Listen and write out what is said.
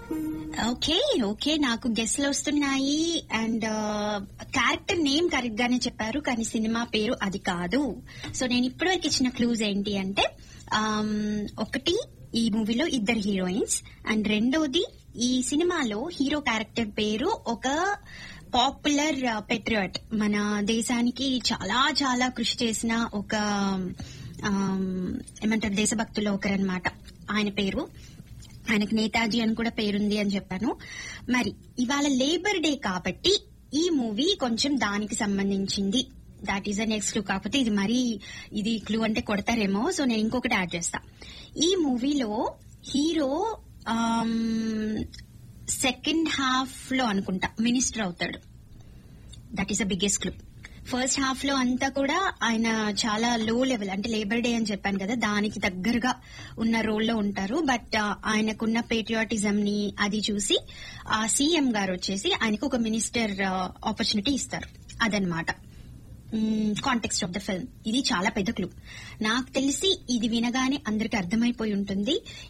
okay okay నాకు గెస్ట్లు వస్తున్నాయి అండ్ క్యారెక్టర్ నేమ్ కరెక్ట్ గానే చెప్పారు కానీ సినిమా పేరు అది కాదు సో నేను ఇప్పటివరకు ఇచ్చిన క్లూజ్ ఏంటి అంటే ఆమ్, ఒకటి ఈ మూవీలో ఇద్దరు హీరోయిన్స్ అండ్ రెండోది ఈ సినిమాలో హీరో క్యారెక్టర్ పేరు ఒక పాపులర్ పెట్రియాట్ మన దేశానికి చాలా చాలా కృషి చేసిన ఒక ఆమ్, ఏమంటారు దేశభక్తుల్లో ఒకరనమాట ఆయన పేరు ఆయనకు నేతాజీ అని కూడా పేరుంది అని చెప్పాను మరి ఇవాళ లేబర్ డే కాబట్టి ఈ మూవీ కొంచెం దానికి సంబంధించింది that is a next clue కాకపోతే ఇది మరీ ఇది క్లూ అంటే కొడతారేమో సో నేను ఇంకొకటి యాడ్ చేస్తా ఈ మూవీలో హీరో సెకండ్ హాఫ్ లో అనుకుంటా మినిస్టర్ అవుతాడు that is a biggest clue first half లో అంతా కూడా ఆయన చాలా లో లెవెల్ అంటే లేబర్ డే అని చెప్పాను కదా దానికి దగ్గరగా ఉన్న రోల్లో ఉంటారు బట్ ఆయనకున్న పేట్రియాటిజం ని అది చూసి ఆ సీఎం గారు వచ్చేసి ఆయనకు ఒక మినిస్టర్ ఆపర్చునిటీ ఇస్తారు అదనమాట కాంటెక్స్ట్ ఆఫ్ ద ఫిల్మ్ ఇది చాలా పెద్ద క్లూ నాకు తెలిసి ఇది వినగానే అందరికి అర్థమైపోయి ఉంటుంది